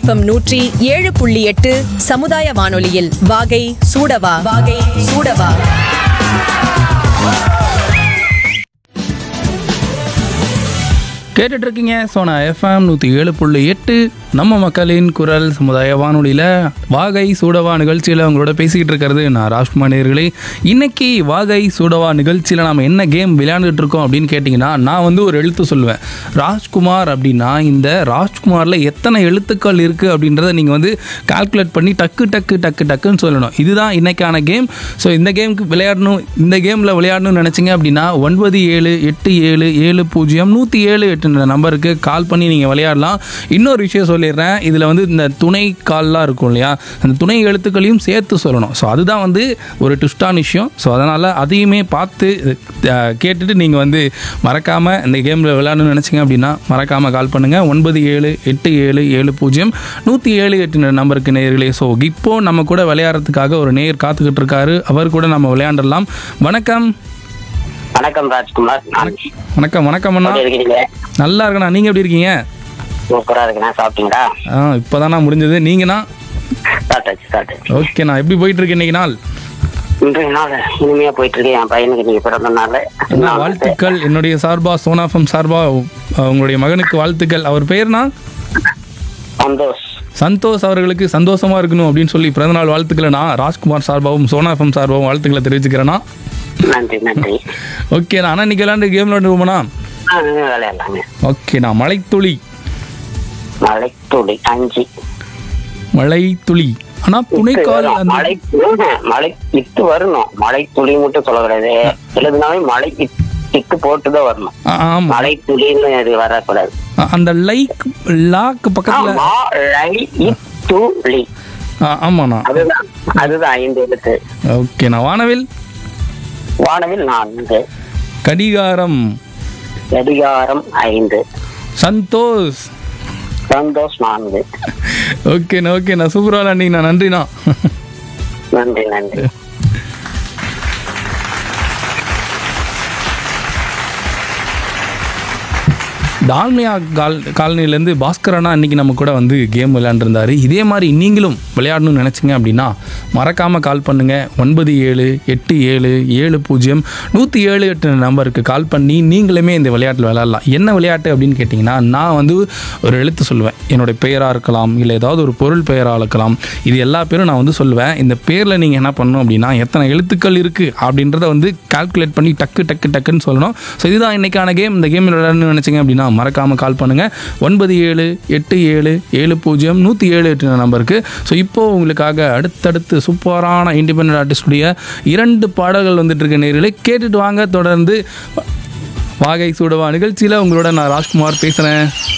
FM நூற்றி ஏழு புள்ளி எட்டு சமுதாய வானொலியில் வாகை சூடவா வாகை சூடவா கேட்டுட்டு இருக்கீங்க சோனா எஃப்எம் நூற்றி ஏழு புள்ளி எட்டு நம்ம மக்களின் குரல் சமுதாய வானொலியில் வாகை சூடவா நிகழ்ச்சியில் உங்களோட பேசிக்கிட்டு இருக்கிறது நான் ராஜ்குமார் நேர்களே இன்னைக்கு வாகை சூடவா நிகழ்ச்சியில் நாம் என்ன கேம் விளையாண்டுட்டு இருக்கோம் அப்படின்னு கேட்டிங்கன்னா நான் வந்து ஒரு எழுத்து சொல்லுவேன் ராஜ்குமார் அப்படின்னா இந்த ராஜ்குமாரில் எத்தனை எழுத்துக்கள் இருக்குது அப்படின்றத நீங்கள் வந்து கால்குலேட் பண்ணி டக்கு டக்கு டக்கு டக்குன்னு சொல்லணும் இதுதான் இன்னைக்கான கேம் ஸோ இந்த கேமுக்கு விளையாடணும் இந்த கேமில் விளையாடணும்னு நினச்சிங்க அப்படின்னா ஒன்பது ஏழு எட்டு ஏழு ஏழு பூஜ்ஜியம் நூற்றி ஏழு எட்டுன்ற நம்பருக்கு கால் பண்ணி நீங்கள் விளையாடலாம் இன்னொரு விஷயம் சொல்லிடுறேன் இதில் வந்து இந்த துணை கால்லாம் இருக்கும் இல்லையா அந்த துணை எழுத்துக்களையும் சேர்த்து சொல்லணும் ஸோ அதுதான் வந்து ஒரு ட்விஸ்டான விஷயம் ஸோ அதனால் அதையுமே பார்த்து அஹ், கேட்டுட்டு நீங்கள் வந்து மறக்காமல் இந்த கேமில் விளையாடணும்னு நினச்சிங்க அப்படின்னா மறக்காமல் கால் பண்ணுங்கள் ஒன்பது ஏழு எட்டு ஏழு ஏழு பூஜ்ஜியம் நூற்றி ஏழு எட்டு நம்பருக்கு நேர்களே ஸோ இப்போ நம்ம கூட விளையாடுறதுக்காக ஒரு நேர் காத்துக்கிட்டு இருக்காரு அவர் கூட நம்ம விளையாண்டலாம் வணக்கம் வணக்கம் ராஜ்குமார் நான் வணக்கம் வணக்கம் அண்ணா எப்படி இருக்கிறீங்க நல்லா இருக்கண்ணா நீங்கள் எப்படி இருக்கீங்க சூப்பரா இருக்கேன் சாப்பிட்டீங்களா ஆ இப்போதாண்ணா முடிஞ்சது நீங்கண்ணா சாப்பிட்டாச்சு சாப்பிட்டாச்சு ஓகேண்ணா எப்படி போயிட்டு இருக்கு இன்னைக்கு நாள் இன்றைய நாள் இனிமையா போயிட்டு இருக்கு என் பையனுக்கு நீங்க பிறந்த நாள் அண்ணா, வாழ்த்துக்கள் என்னுடைய சார்பா சோனாஃபம் சார்பா அஹ், உங்களுடைய மகனுக்கு வாழ்த்துக்கள் அவர் பேர்னா சந்தோஷ் சந்தோஷ் அவர்களுக்கு சந்தோஷமா இருக்கணும் அப்படின்னு சொல்லி பிறந்தநாள் வாழ்த்துக்களை நான் ராஜ்குமார் சார்பாவும் சோனாஃபம் சார்பாவும் வாழ்த்துக்களை தெரிவிச்சுக்கிறேன்னா நன்றி நன்றி ஓகேண்ணா அண்ணா இன்னைக்கு விளையாண்டு கேம் விளையாண்டுருவோம்ண்ணா ஆ, நீங்க விளையாடலாங்க ஓகேண்ணா மலைத்துளி மலை துளி அஞ்சு மலை துளி ஆனா புனைக்கால் வரும். அந்த மலை ம்ஹும். மலை இட்டு வரணும் மலை துளி மட்டும் சொல்லக்கூடாது எழுதுனாவே மலை இட்- இட்டு போட்டுதான் வரணும் ஆ, ஆமா மலை துளின்னு அது வரக்கூடாது ஆ, அந்த லைக் லாக்கு ஆ, பக்கத்துல மலை இத்துளி ஆ, ஆமாண்ணா அதுதான் அதுதான் ஐந்து எழுத்து ஓகேண்ணா வானவில் வானவில் நான்கு கடிகாரம் கடிகாரம் ஐந்து சந்தோஷ் சந்தோஷ் நான்கு ஓகேண்ணா ஓகேண்ணா சூப்பராக விளாண்டிங்கண்ணா நன்றிண்ணா நன்றி நன்றி டால்மியா கால் காலனிலேருந்து பாஸ்கரண்ணா இன்னைக்கு நம்ம கூட வந்து கேம் விளையாண்டுருந்தாரு இதே மாதிரி நீங்களும் விளையாடணும்னு நினச்சிங்க அப்படின்னா மறக்காமல் கால் பண்ணுங்கள் ஒன்பது ஏழு எட்டு ஏழு ஏழு பூஜ்ஜியம் நூற்றி ஏழு எட்டு நம்பருக்கு கால் பண்ணி நீங்களுமே இந்த விளையாட்டில் விளையாடலாம் என்ன விளையாட்டு அப்படின்னு கேட்டிங்கன்னா நான் வந்து ஒரு எழுத்து சொல்லுவேன் என்னுடைய பெயராக இருக்கலாம் இல்லை ஏதாவது ஒரு பொருள் பெயராக இருக்கலாம் இது எல்லா பேரும் நான் வந்து சொல்லுவேன் இந்த பேரில் நீங்கள் என்ன பண்ணணும் அப்படின்னா எத்தனை எழுத்துக்கள் இருக்குது அப்படின்றத வந்து கால்குலேட் பண்ணி டக்கு டக்கு டக்குன்னு சொல்லணும் ஸோ இதுதான் இன்னைக்கான கேம் இந்த கேம் விளையாடணும்னு நினச்சிங்க அப்படின்னா மறக்காமல் கால் பண்ணுங்கள் ஒன்பது ஏழு எட்டு ஏழு ஏழு பூஜ்ஜியம் நூற்றி ஏழு எட்டு நம்பருக்கு ஸோ இப்போது உங்களுக்காக அடுத்தடுத்து சூப்பரான இண்டிபெண்ட் ஆர்டிஸ்டுடைய இரண்டு பாடல்கள் வந்துட்டு இருக்க நேரில் கேட்டுட்டு வாங்க தொடர்ந்து வாகை சூடவா நிகழ்ச்சியில் உங்களோட நான் ராஜ்குமார் பேசுகிறேன்